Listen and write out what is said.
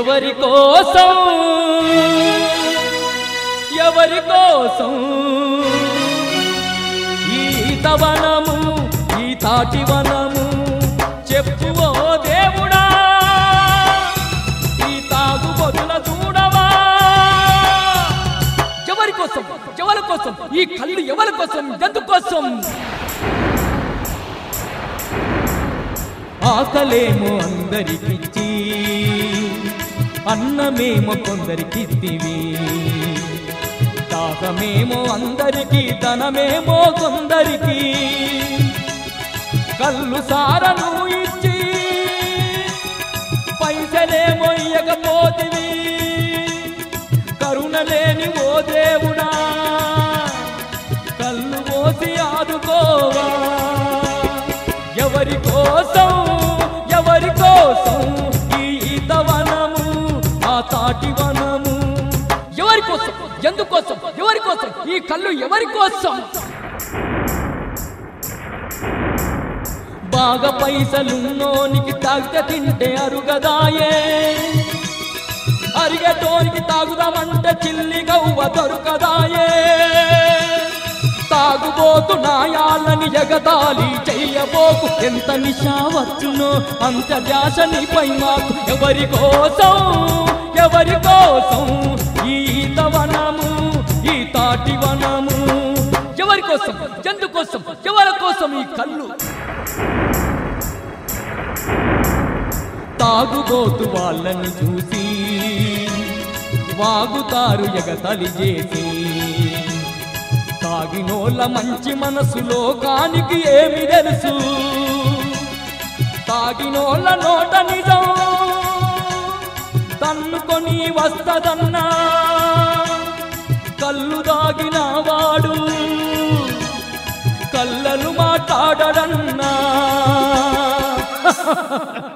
ఎవరి కోసం ఎవరి కోసం ఈ తవనము ఈ తాటి వనము చెప్పు ఓ దేవుడా ఈ తాగు బదుల చూడవా ఎవరి కోసం ఎవరి కోసం ఈ కళ్ళు ఎవరి కోసం ఎందుకోసం ఆకలేమో అందరికిచ్చి అన్నమేమో కొందరికిత్తివి దాహమేమో అందరికి ధనమేమో కొందరికి కళ్ళు సారను ఇచ్చి పైసలేమో ఇయ్యకపోతివి కరుణ లేని ఓ దేవుడా కళ్ళు పోసి ఆదుకోవా ఎవరి కోసం ఎవరి కోసం ఈ ఈతవనము ఆ తాటి వనము ఎవరి కోసం ఎందుకోసం ఎవరి కోసం ఈ కళ్ళు ఎవరి కోసం బాగా పైసలున్నోనికి తాగితే తింటే అరుగదాయే అరిగటోనికి తాగుదామంటే చిల్లి గవ్వ దొరకదాయే తాగుబోతు నాయాలని ఎగతాళి చెయ్యబోకు ఎంత నిశా వచ్చునో అంత ధ్యాస నీపై మాకు ఎవరి కోసం ఎవరి కోసం ఈ ఈతవనము ఈ తాటి వనము ఎవరి కోసం ఎందుకోసం ఎవరి కోసం ఈ కళ్ళు తాగుబోతు వాళ్ళని చూసి వాగుతారు ఎగతలి చేసి తాగినోళ్ళ మంచి మనసు లోకానికి ఏమి తెలుసు తాగినోళ్ళ నోట నిజం తన్నుకొని వస్తదన్నా కళ్ళు దాగిన వాడు కళ్ళలు మాట్లాడడన్నా